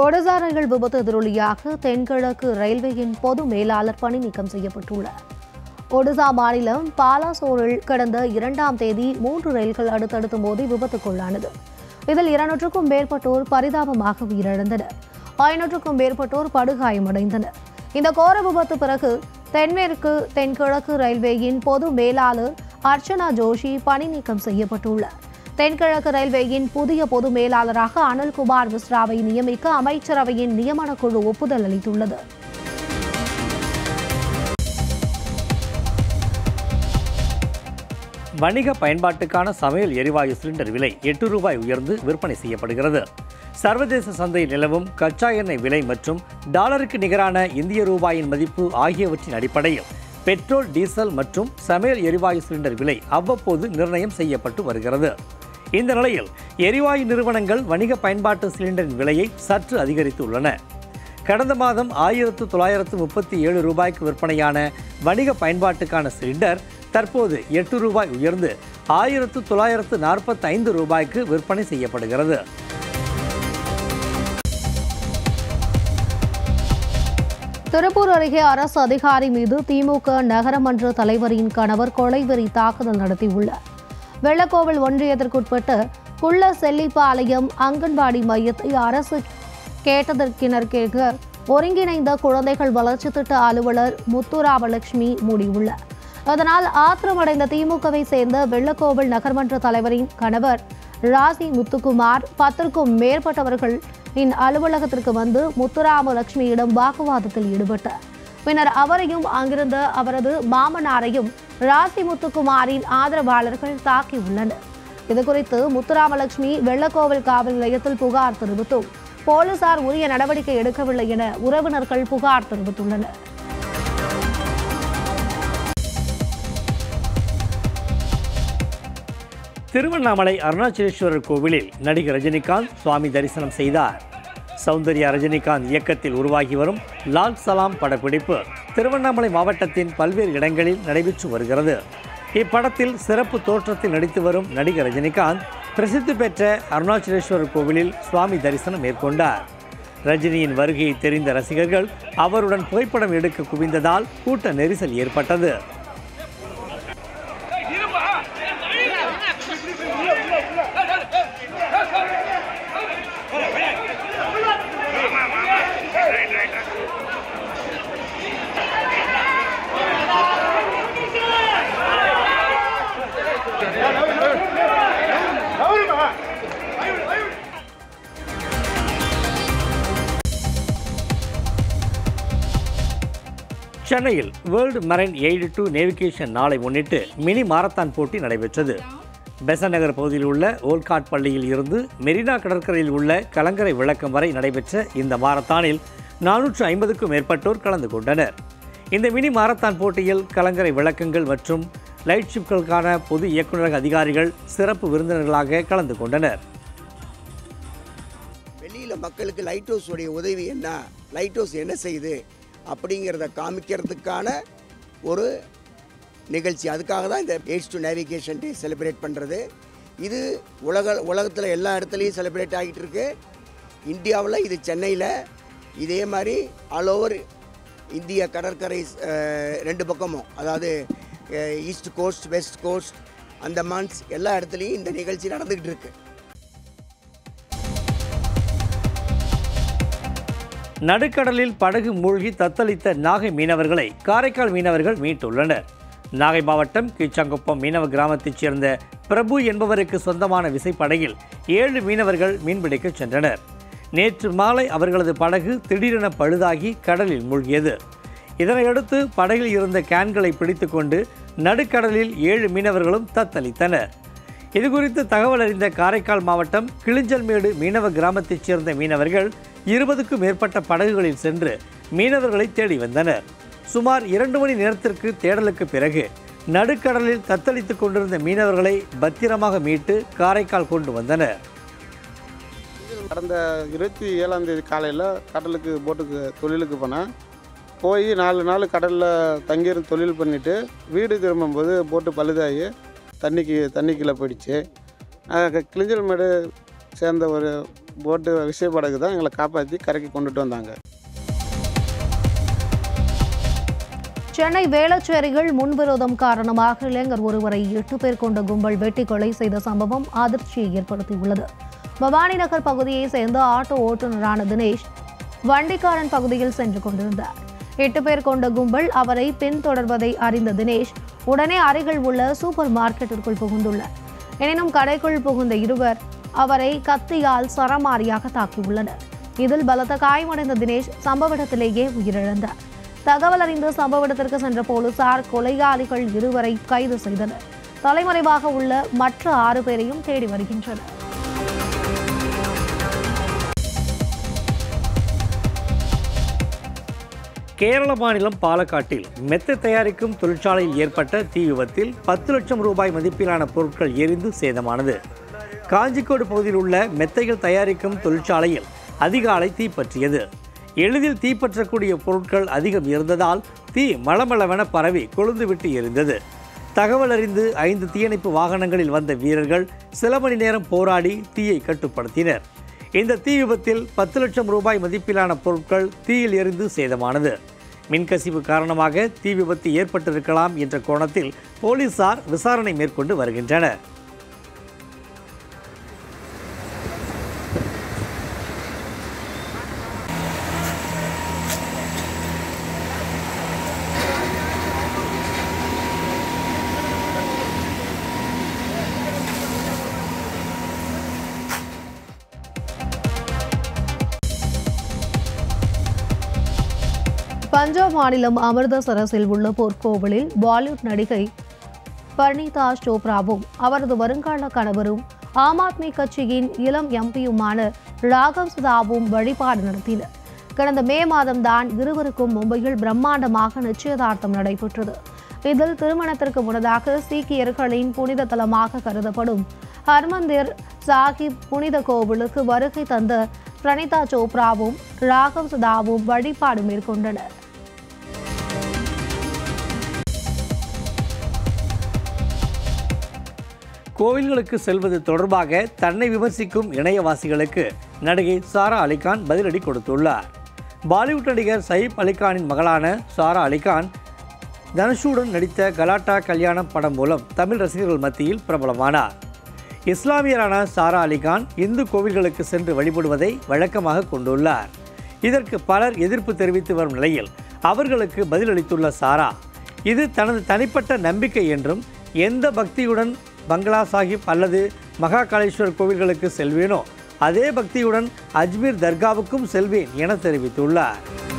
ஒடிசா ரயில் விபத்து எதிரொலியாக தென்கிழக்கு ரயில்வேயின் பொது மேலாளர் பணி நீக்கம் செய்யப்பட்டுள்ளார் ஒடிசா மாநிலம் பாலாசோரில் கடந்த இரண்டாம் தேதி மூன்று ரயில்கள் அடுத்தடுத்து மோதி விபத்துக்குள்ளானது இதில் இருநூற்றுக்கும் மேற்பட்டோர் பரிதாபமாக உயிரிழந்தனர் ஐநூற்றுக்கும் மேற்பட்டோர் படுகாயமடைந்தனர் இந்த கோர விபத்து பிறகு தென்மேற்கு தென்கிழக்கு ரயில்வேயின் பொது மேலாளர் அர்ச்சனா ஜோஷி பணி நீக்கம் செய்யப்பட்டுள்ளார் தென்கிழக்கு ரயில்வேயின் புதிய பொது மேலாளராக அனில்குமார் மிஸ்ராவை நியமிக்க அமைச்சரவையின் நியமனக் குழு ஒப்புதல் அளித்துள்ளது வணிக பயன்பாட்டுக்கான சமையல் எரிவாயு சிலிண்டர் விலை எட்டு ரூபாய் உயர்ந்து விற்பனை செய்யப்படுகிறது சர்வதேச சந்தையில் நிலவும் கச்சா எண்ணெய் விலை மற்றும் டாலருக்கு நிகரான இந்திய ரூபாயின் மதிப்பு ஆகியவற்றின் அடிப்படையில் பெட்ரோல் டீசல் மற்றும் சமையல் எரிவாயு சிலிண்டர் விலை அவ்வப்போது நிர்ணயம் செய்யப்பட்டு வருகிறது இந்த நிலையில் எரிவாயு நிறுவனங்கள் வணிக பயன்பாட்டு சிலிண்டரின் விலையை சற்று அதிகரித்துள்ளன கடந்த மாதம் ஆயிரத்து தொள்ளாயிரத்து முப்பத்தி ஏழு ரூபாய்க்கு விற்பனையான வணிக பயன்பாட்டுக்கான சிலிண்டர் தற்போது எட்டு ரூபாய் உயர்ந்து ஆயிரத்து தொள்ளாயிரத்து நாற்பத்தி ஐந்து ரூபாய்க்கு விற்பனை செய்யப்படுகிறது திருப்பூர் அருகே அரசு அதிகாரி மீது திமுக நகரமன்ற தலைவரின் கணவர் கொலைவெறி தாக்குதல் நடத்தியுள்ளார் வெள்ளக்கோவில் ஒன்றியத்திற்குட்பட்ட குள்ள செல்லிப்பாளையம் அங்கன்வாடி மையத்தை அரசு கேட்டதற்கிணர்கேக ஒருங்கிணைந்த குழந்தைகள் வளர்ச்சி திட்ட அலுவலர் முத்துராமலட்சுமி மூடியுள்ளார் அதனால் ஆத்திரமடைந்த திமுகவை சேர்ந்த வெள்ளக்கோவில் நகர்மன்ற தலைவரின் கணவர் ராசி முத்துக்குமார் பத்திற்கும் மேற்பட்டவர்கள் இன் அலுவலகத்திற்கு வந்து முத்துராமலட்சுமியிடம் வாக்குவாதத்தில் ஈடுபட்டார் பின்னர் அவரையும் அங்கிருந்த அவரது மாமனாரையும் ராசி முத்துக்குமாரின் ஆதரவாளர்கள் தாக்கியுள்ளனர் இதுகுறித்து முத்துராமலட்சுமி வெள்ளக்கோவில் காவல் நிலையத்தில் புகார் தெரிவித்தும் போலீசார் உரிய நடவடிக்கை எடுக்கவில்லை என உறவினர்கள் புகார் தெரிவித்துள்ளனர் திருவண்ணாமலை அருணாச்சலேஸ்வரர் கோவிலில் நடிகர் ரஜினிகாந்த் சுவாமி தரிசனம் செய்தார் சௌந்தர்யா ரஜினிகாந்த் இயக்கத்தில் உருவாகி வரும் லால் சலாம் படப்பிடிப்பு திருவண்ணாமலை மாவட்டத்தின் பல்வேறு இடங்களில் நடைபெற்று வருகிறது இப்படத்தில் சிறப்பு தோற்றத்தில் நடித்து வரும் நடிகர் ரஜினிகாந்த் பிரசித்தி பெற்ற அருணாச்சலேஸ்வரர் கோவிலில் சுவாமி தரிசனம் மேற்கொண்டார் ரஜினியின் வருகையை தெரிந்த ரசிகர்கள் அவருடன் புகைப்படம் எடுக்க குவிந்ததால் கூட்ட நெரிசல் ஏற்பட்டது சென்னையில் world marine aid to navigation நாளை முன்னிட்டு மினி மாரத்தான் போட்டி நடைபெற்றது பெசன் நகர் பகுதியில் உள்ள ஓல்காட் பள்ளியில் இருந்து மெரினா கடற்கரையில் உள்ள கலங்கரை விளக்கம் வரை நடைபெற்ற இந்த மாரத்தானில் நானூற்று ஐம்பதுக்கும் மேற்பட்டோர் கலந்து கொண்டனர் இந்த மினி மாரத்தான் போட்டியில் கலங்கரை விளக்கங்கள் மற்றும் லைட் ஷிப்களுக்கான பொது இயக்குநரக அதிகாரிகள் சிறப்பு விருந்தினர்களாக கலந்து கொண்டனர் வெளியில் மக்களுக்கு லைட் ஹவுஸ் உடைய உதவி என்ன லைட் ஹவுஸ் என்ன செய்யுது அப்படிங்கிறத காமிக்கிறதுக்கான ஒரு நிகழ்ச்சி அதுக்காக தான் இந்த aids to navigation day celebrate பண்ணுறது இது உலக உலகத்தில் எல்லா இடத்துலையும் செலிப்ரேட் ஆகிட்டு இருக்கு இந்தியாவில் இது சென்னையில் இதே மாதிரி ஆல் ஓவர் இந்திய கடற்கரை அஹ், ரெண்டு பக்கமும் அதாவது east coast west coast Andamans எல்லா இடத்துலையும் இந்த நிகழ்ச்சி நடந்துக்கிட்டு இருக்கு நடுக்கடலில் படகு மூழ்கி தத்தளித்த நாகை மீனவர்களை காரைக்கால் மீனவர்கள் மீட்டுள்ளனர் நாகை மாவட்டம் கீச்சாங்குப்பம் மீனவ கிராமத்தைச் சேர்ந்த பிரபு என்பவருக்கு சொந்தமான விசைப்படகில் ஏழு மீனவர்கள் மீன்பிடிக்க சென்றனர் நேற்று மாலை அவர்களது படகு திடீரென பழுதாகி கடலில் மூழ்கியது இதனையடுத்து படகில் இருந்த கேன்களை பிடித்துக்கொண்டு நடுக்கடலில் ஏழு மீனவர்களும் தத்தளித்தனர் இதுகுறித்து தகவல் அறிந்த காரைக்கால் மாவட்டம் கிளிஞ்சல்மேடு மீனவ கிராமத்தைச் சேர்ந்த மீனவர்கள் இருபதுக்கும் மேற்பட்ட படகுகளில் சென்று மீனவர்களை தேடி வந்தனர் சுமார் இரண்டு மணி நேரத்திற்கு தேடலுக்கு பிறகு நடுக்கடலில் தத்தளித்துக் கொண்டிருந்த மீனவர்களை பத்திரமாக மீட்டு காரைக்கால் கொண்டு வந்தனர் கடந்த இருபத்தி ஏழாம் தேதி காலையில் கடலுக்கு போட்டுக்கு தொழிலுக்கு போனேன் போய் நாலு நாள் கடலில் தங்கியிருந்து தொழில் பண்ணிவிட்டு வீடு திரும்பும்போது போட்டு பழுதாகி தண்ணிக்கு தண்ணிக்குள்ளே போயிடுச்சு நாங்கள் கிளிஞ்சல்மேடு சேர்ந்த ஒரு போட்டு விசைப்படகு தான் எங்களை காப்பாற்றி கரைக்கு கொண்டுட்டு வந்தாங்க சென்னை வேளச்சேரியில் முன்விரோதம் காரணமாக இளைஞர் ஒருவரை எட்டு பேர் கொண்ட கும்பல் வெட்டி கொலை செய்த சம்பவம் அதிர்ச்சியை ஏற்படுத்தியுள்ளது பவானி நகர் பகுதியைச் சேர்ந்த ஆட்டோ ஓட்டுநரான தினேஷ் வண்டிக்காரன் பகுதியில் சென்று கொண்டிருந்தார் எட்டு பேர் கொண்ட கும்பல் அவரை பின்தொடர்வதை அறிந்த தினேஷ் உடனே அருகில் உள்ள சூப்பர் மார்க்கெட்டிற்குள் புகுந்துள்ளார் எனினும் கடைக்குள் புகுந்த இருவர் அவரை கத்தியால் சரமாரியாக தாக்கியுள்ளனர் இதில் பலத்த காயமடைந்த தினேஷ் சம்பவ இடத்திலேயே உயிரிழந்தார் தகவல் அறிந்து சம்பவ இடத்திற்கு சென்ற போலீசார் கொலையாளிகள் இருவரை கைது செய்தனர் தலைமறைவாக உள்ள மற்ற ஆறு பேரையும் தேடி வருகின்றனர் கேரள மாநிலம் பாலக்காட்டில் மெத்தை தயாரிக்கும் தொழிற்சாலையில் ஏற்பட்ட தீ விபத்தில் பத்து லட்சம் ரூபாய் மதிப்பிலான பொருட்கள் எரிந்து சேதமானது காஞ்சிக்கோடு பகுதியில் உள்ள மெத்தைகள் தயாரிக்கும் தொழிற்சாலையில் அதிகாலை தீப்பற்றியது எளிதில் தீப்பற்றக்கூடிய பொருட்கள் அதிகம் இருந்ததால் தீ மளமளவென பரவி கொழுந்துவிட்டு எரிந்தது தகவல் அறிந்து ஐந்து தீயணைப்பு வாகனங்களில் வந்த வீரர்கள் சில மணி நேரம் போராடி தீயை கட்டுப்படுத்தினர் இந்த தீ விபத்தில் பத்து லட்சம் ரூபாய் மதிப்பிலான பொருட்கள் தீயில் எரிந்து சேதமானது மின்கசிவு காரணமாக தீ விபத்து ஏற்பட்டிருக்கலாம் என்ற கோணத்தில் போலீசார் விசாரணை மேற்கொண்டு வருகின்றனர் பஞ்சாப் மாநிலம் அமிர்தசரஸில் உள்ள பொற்கோவிலில் பாலிவுட் நடிகை பர்னிதா சோப்ராவும் அவரது வருங்கால கணவரும் ஆம் ஆத்மி கட்சியின் இளம் எம்பியுமான ராகவ் சுதாவும் வழிபாடு நடத்தினர் கடந்த மே மாதம்தான் இருவருக்கும் மும்பையில் பிரம்மாண்டமாக நிச்சயதார்த்தம் நடைபெற்றது இதில் திருமணத்திற்கு முன்னதாக சீக்கியர்களின் புனித தலமாக கருதப்படும் ஹர்மந்திர் சாஹிப் புனித கோவிலுக்கு வருகை தந்த பிரணீதா சோப்ராவும் ராகவ் சுதாவும் வழிபாடு மேற்கொண்டனர் கோவில்களுக்கு செல்வது தொடர்பாக தன்னை விமர்சிக்கும் இணையவாசிகளுக்கு நடிகை சாரா அலிகான் பதிலடி கொடுத்துள்ளார் பாலிவுட் நடிகர் சயீப் அலிகானின் மகளான சாரா அலிகான் தனுஷுடன் நடித்த கலாட்டா கல்யாணம் படம் மூலம் தமிழ் ரசிகர்கள் மத்தியில் பிரபலமானார் இஸ்லாமியரான சாரா அலிகான் இந்து கோவில்களுக்கு சென்று வழிபடுவதை வழக்கமாக கொண்டுள்ளார் இதற்கு பலர் எதிர்ப்பு தெரிவித்து வரும் நிலையில் அவர்களுக்கு பதிலளித்துள்ள சாரா இது தனது தனிப்பட்ட நம்பிக்கை என்றும் எந்த பக்தியுடன் பங்களா சாஹிப் அல்லது மகாகாளேஸ்வர் கோவில்களுக்கு செல்வேனோ அதே பக்தியுடன் அஜ்மீர் தர்காவுக்கும் செல்வேன் என தெரிவித்துள்ளார்